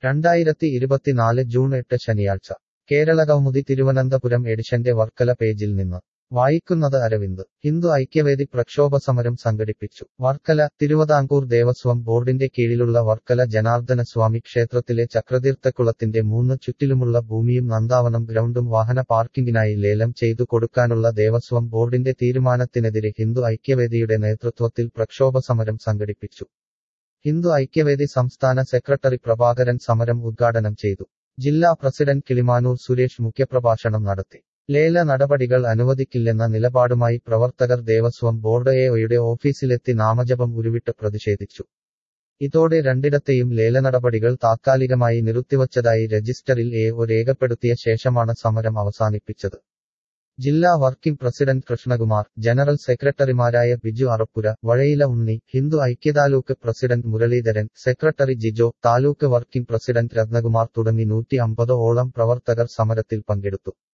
രണ്ടായിരത്തി ഇരുപത്തിനാല് ജൂൺ എട്ട് ശനിയാഴ്ച കേരളകൗമുദി തിരുവനന്തപുരം എഡിഷന്റെ വർക്കല പേജിൽ നിന്ന് വായിക്കുന്നത് അരവിന്ദ് ഹിന്ദു ഐക്യവേദി പ്രക്ഷോഭ സമരം സംഘടിപ്പിച്ചു വർക്കല തിരുവിതാംകൂർ ദേവസ്വം ബോർഡിന്റെ കീഴിലുള്ള വർക്കല ജനാർദ്ദന സ്വാമി ക്ഷേത്രത്തിലെ ചക്രതീർത്ഥക്കുളത്തിന്റെ മൂന്ന് ചുറ്റിലുമുള്ള ഭൂമിയും നന്ദാവനം ഗ്രൗണ്ടും വാഹന പാർക്കിംഗിനായി ലേലം ചെയ്തു കൊടുക്കാനുള്ള ദേവസ്വം ബോർഡിന്റെ തീരുമാനത്തിനെതിരെ ഹിന്ദു ഐക്യവേദിയുടെ നേതൃത്വത്തിൽ പ്രക്ഷോഭ സമരം സംഘടിപ്പിച്ചു ഹിന്ദു ഐക്യവേദി സംസ്ഥാന സെക്രട്ടറി പ്രഭാകരൻ സമരം ഉദ്ഘാടനം ചെയ്തു ജില്ലാ പ്രസിഡന്റ് കിളിമാനൂർ സുരേഷ് മുഖ്യപ്രഭാഷണം നടത്തി ലേല നടപടികൾ അനുവദിക്കില്ലെന്ന നിലപാടുമായി പ്രവർത്തകർ ദേവസ്വം ബോർഡ് എഒയുടെ ഓഫീസിലെത്തി നാമജപം ഉരുവിട്ട് പ്രതിഷേധിച്ചു ഇതോടെ രണ്ടിടത്തെയും ലേല നടപടികൾ താത്കാലികമായി നിർത്തിവച്ചതായി രജിസ്റ്ററിൽ എഒ രേഖപ്പെടുത്തിയ ശേഷമാണ് സമരം അവസാനിപ്പിച്ചത് ജില്ലാ വർക്കിംഗ് പ്രസിഡന്റ് കൃഷ്ണകുമാർ ജനറൽ സെക്രട്ടറിമാരായ ബിജു അറപ്പുര വഴയില ഉണ്ണി ഹിന്ദു ഐക്യതാലൂക്ക് president Muraleedharan secretary Jijo taluk working president Rathnakumar തുടങ്ങി നൂറ്റി അമ്പതോളം പ്രവർത്തകർ സമരത്തിൽ പങ്കെടുത്തു